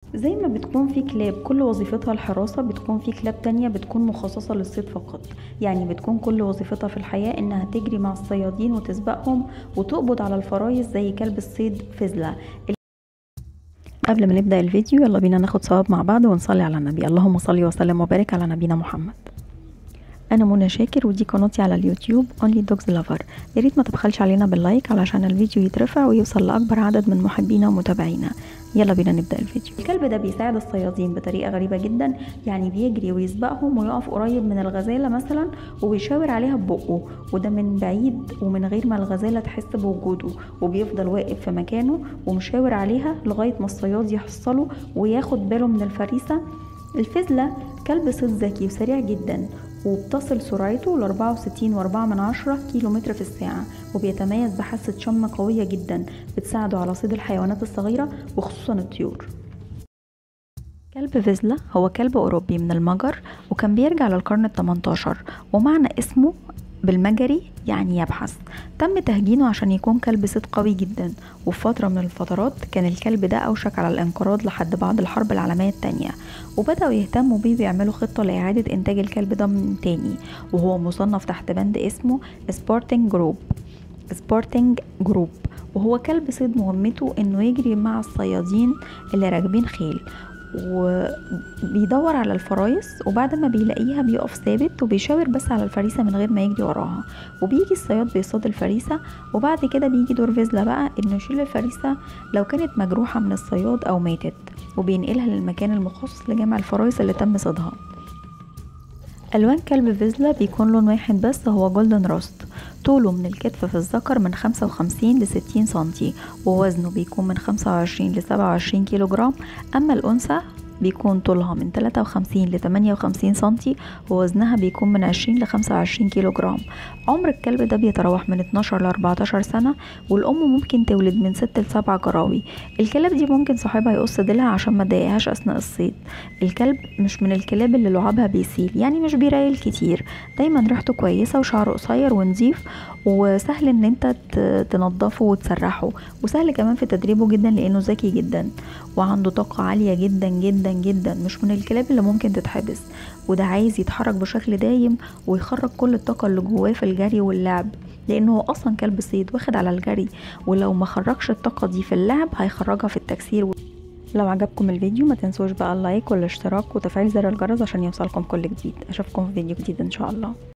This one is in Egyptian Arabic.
زي ما بتكون في كلاب كل وظيفتها الحراسة بتكون في كلاب تانية بتكون مخصصة للصيد فقط يعني بتكون كل وظيفتها في الحياة انها تجري مع الصيادين وتسبقهم وتقبض على الفرايس زي كلب الصيد فزلة قبل ما نبدأ الفيديو يلا بينا ناخد ثواب مع بعض ونصلي على النبي اللهم صل وسلم وبارك على نبينا محمد انا منى شاكر ودي قناتي على اليوتيوب Only Dogs Lover يا ريت ما تبخلش علينا باللايك علشان الفيديو يترفع ويوصل لاكبر عدد من محبينا ومتابعينا يلا بينا نبدا الفيديو الكلب ده بيساعد الصيادين بطريقه غريبه جدا يعني بيجري ويسبقهم ويقف قريب من الغزاله مثلا وبيشاور عليها ببقه وده من بعيد ومن غير ما الغزاله تحس بوجوده وبيفضل واقف في مكانه ومشاور عليها لغايه ما الصياد يحصله وياخد باله من الفريسه الفزلة كلب صيد ذكي وسريع جدا وبتصل سرعته ل 64.4 من عشرة كيلو متر في الساعة وبيتميز بحاسة شم قوية جدا بتساعده على صيد الحيوانات الصغيرة وخصوصا الطيور كلب فيزلا هو كلب أوروبي من المجر وكان بيرجع للقرن التمنتاشر ومعنى اسمه بالمجري يعني يبحث تم تهجينه عشان يكون كلب صيد قوي جدا وفي فترة من الفترات كان الكلب ده أوشك على الانقراض لحد بعد الحرب العالمية التانية وبدأوا يهتموا بيه ويعملوا خطة لإعادة إنتاج الكلب ده من تاني وهو مصنف تحت بند اسمه سبورتنج جروب سبورتنج جروب وهو كلب صيد مهمته انه يجري مع الصيادين اللي راكبين خيل وبيدور على الفرايس وبعد ما بيلاقيها بيقف ثابت وبيشاور بس على الفريسة من غير ما يجري وراها وبيجي الصياد بيصطاد الفريسة وبعد كده بيجي دور فيزلا بقى انه يشيل الفريسة لو كانت مجروحة من الصياد او ماتت وبينقلها للمكان المخصص لجمع الفرايس اللي تم صيدها ألوان كلب فيزلا بيكون لون واحد بس هو جولدن روست طوله من الكتف في الذكر من خمسة وخمسين لستين سنتي ووزنه بيكون من خمسة وعشرين لسبعة وعشرين كيلو جرام أما الأنثى بيكون طولها من 53 ل 58 سنتي ووزنها بيكون من 20 ل 25 كيلو جرام عمر الكلب ده بيتراوح من 12 ل 14 سنة والأم ممكن تولد من 6 ل 7 جراوي الكلاب دي ممكن صاحبها يقص ديلها عشان ما تضايقهاش أثناء الصيد الكلب مش من الكلاب اللي لعابها بيسيل يعني مش بيريل كتير دايما ريحته كويسة وشعره قصير ونظيف وسهل ان انت تنضفه وتسرحه وسهل كمان في تدريبه جدا لانه ذكي جدا وعنده طاقة عالية جدا جدا جدا مش من الكلاب اللي ممكن تتحبس وده عايز يتحرك بشكل دايم ويخرج كل الطاقة اللي جواه في الجري واللعب لانه هو اصلا كلب صيد واخد على الجري ولو ما خرجش الطاقة دي في اللعب هيخرجها في التكسير لو عجبكم الفيديو ما تنسوش بقى اللايك والاشتراك وتفعيل زر الجرس عشان يوصلكم كل جديد اشوفكم في فيديو جديد ان شاء الله